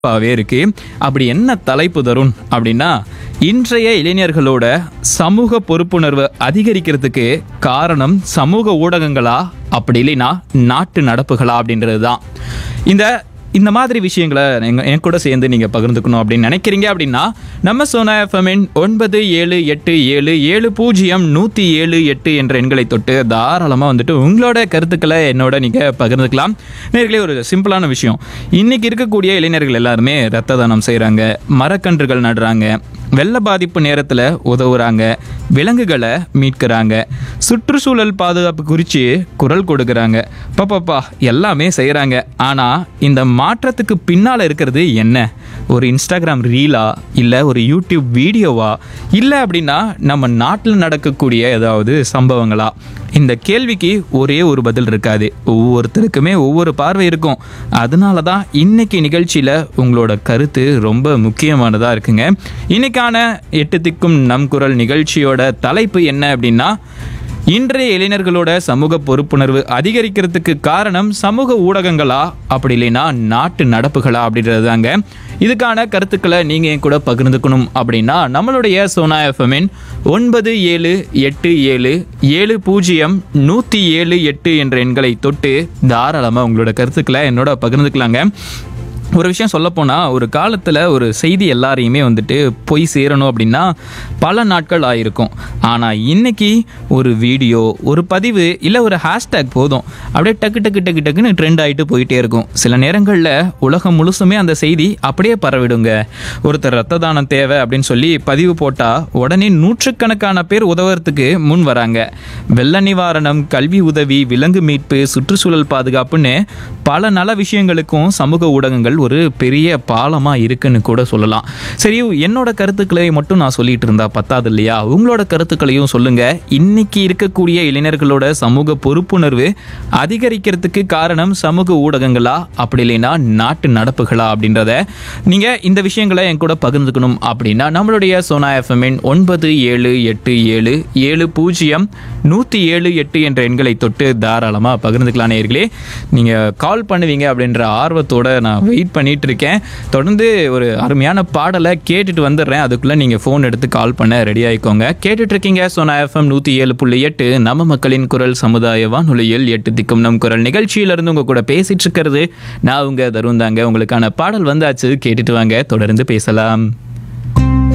தலைப்பாகவே இருக்கு அப்படி என்ன தலைப்பு தரும் அப்படின்னா இன்றைய இளைஞர்களோட சமூக பொறுப்புணர்வு அதிகரிக்கிறதுக்கு காரணம் சமூக ஊடகங்களா அப்படி இல்லைன்னா நாட்டு நடப்புகளா அப்படின்றது தான் இந்த இந்த மாதிரி விஷயங்களை எங்க என் கூட சேர்ந்து நீங்கள் பகிர்ந்துக்கணும் அப்படின்னு நினைக்கிறீங்க அப்படின்னா நம்ம சோனா எஃப்எம்மின் ஒன்பது ஏழு எட்டு ஏழு ஏழு பூஜ்ஜியம் நூற்றி ஏழு எட்டு என்ற எண்களை தொட்டு தாராளமாக வந்துட்டு உங்களோட கருத்துக்களை என்னோட நீங்கள் பகிர்ந்துக்கலாம் நேர்களே ஒரு சிம்பிளான விஷயம் இன்னைக்கு இருக்கக்கூடிய இளைஞர்கள் எல்லாருமே ரத்த தானம் செய்கிறாங்க மரக்கன்றுகள் நடுறாங்க வெள்ள பாதிப்பு நேரத்தில் உதவுறாங்க விலங்குகளை மீட்கிறாங்க சுற்றுச்சூழல் பாதுகாப்பு குறித்து குரல் கொடுக்குறாங்க பாப்பாப்பா எல்லாமே செய்கிறாங்க ஆனால் இந்த மாற்றத்துக்கு பின்னால் இருக்கிறது என்ன ஒரு இன்ஸ்டாகிராம் ரீலா இல்லை ஒரு யூடியூப் வீடியோவா இல்லை அப்படின்னா நம்ம நாட்டில் நடக்கக்கூடிய ஏதாவது சம்பவங்களா இந்த கேள்விக்கு ஒரே ஒரு பதில் இருக்காது ஒவ்வொருத்தருக்குமே ஒவ்வொரு பார்வை இருக்கும் அதனால தான் இன்னைக்கு நிகழ்ச்சியில் உங்களோட கருத்து ரொம்ப முக்கியமானதாக இருக்குங்க இன்னைக்கான எட்டு திக்கும் நம் குரல் நிகழ்ச்சியோட தலைப்பு என்ன அப்படின்னா இன்றைய இளைஞர்களோட சமூக பொறுப்புணர்வு அதிகரிக்கிறதுக்கு காரணம் சமூக ஊடகங்களா அப்படி இல்லைன்னா நாட்டு நடப்புகளா அப்படின்றது தாங்க இதுக்கான கருத்துக்களை நீங்கள் என் கூட பகிர்ந்துக்கணும் அப்படின்னா நம்மளுடைய சோனா எஃப்எம்மின் ஒன்பது ஏழு எட்டு ஏழு ஏழு பூஜ்ஜியம் நூற்றி ஏழு எட்டு என்ற எண்களை தொட்டு தாராளமாக உங்களோட கருத்துக்களை என்னோட பகிர்ந்துக்கலாங்க ஒரு விஷயம் சொல்லப்போனால் ஒரு காலத்தில் ஒரு செய்தி எல்லாரையுமே வந்துட்டு போய் சேரணும் அப்படின்னா பல நாட்கள் ஆயிருக்கும் ஆனால் இன்னைக்கு ஒரு வீடியோ ஒரு பதிவு இல்லை ஒரு ஹேஷ்டேக் போதும் அப்படியே டக்கு டக்கு டக்கு டக்குன்னு ட்ரெண்ட் ஆகிட்டு போயிட்டே இருக்கும் சில நேரங்களில் உலகம் முழுசுமே அந்த செய்தி அப்படியே பரவிடுங்க ஒருத்தர் ரத்த தானம் தேவை அப்படின்னு சொல்லி பதிவு போட்டால் உடனே நூற்றுக்கணக்கான பேர் உதவுறதுக்கு முன் வராங்க வெள்ள நிவாரணம் கல்வி உதவி விலங்கு மீட்பு சுற்றுச்சூழல் பாதுகாப்புன்னு பல நல விஷயங்களுக்கும் சமூக ஊடகங்கள் ஒரு பெரிய பாலமா இருக்குன்னு கூட சொல்லலாம் சரி என்னோட கருத்துக்களை மட்டும் நான் சொல்லிட்டு இருந்தா பத்தாது இல்லையா உங்களோட கருத்துக்களையும் சொல்லுங்க இன்னைக்கு இருக்கக்கூடிய இளைஞர்களோட சமூக பொறுப்புணர்வு அதிகரிக்கிறதுக்கு காரணம் சமூக ஊடகங்களா அப்படி இல்லைன்னா நாட்டு நடப்புகளா அப்படின்றத நீங்க இந்த விஷயங்களை என் கூட பகிர்ந்துக்கணும் அப்படின்னா நம்மளுடைய சோனா எஃப்எம்மின் ஒன்பது ஏழு எட்டு ஏழு ஏழு பூஜ்ஜியம் நூற்றி ஏழு எட்டு என்ற எண்களை தொட்டு தாராளமாக பகிர்ந்துக்கலாம் நேயர்களே நீங்கள் கால் பண்ணுவீங்க அப்படின்ற ஆர்வத்தோட நான் வெயிட் பண்ணிட்டு இருக்கேன் தொடர்ந்து ஒரு அருமையான பாடலை கேட்டுட்டு வந்துடுறேன் அதுக்குள்ளே நீங்கள் ஃபோன் எடுத்து கால் பண்ண ரெடி ஆயிக்கோங்க கேட்டுட்டு இருக்கீங்க சோனா எஃப்எம் நூற்றி ஏழு புள்ளி எட்டு நம்ம மக்களின் குரல் சமுதாய வானொலியில் எட்டு திக்கும் நம் குரல் நிகழ்ச்சியிலிருந்து உங்கள் கூட பேசிட்டு இருக்கிறது நான் உங்க தருண் தாங்க உங்களுக்கான பாடல் வந்தாச்சு கேட்டுட்டு வாங்க தொடர்ந்து பேசலாம்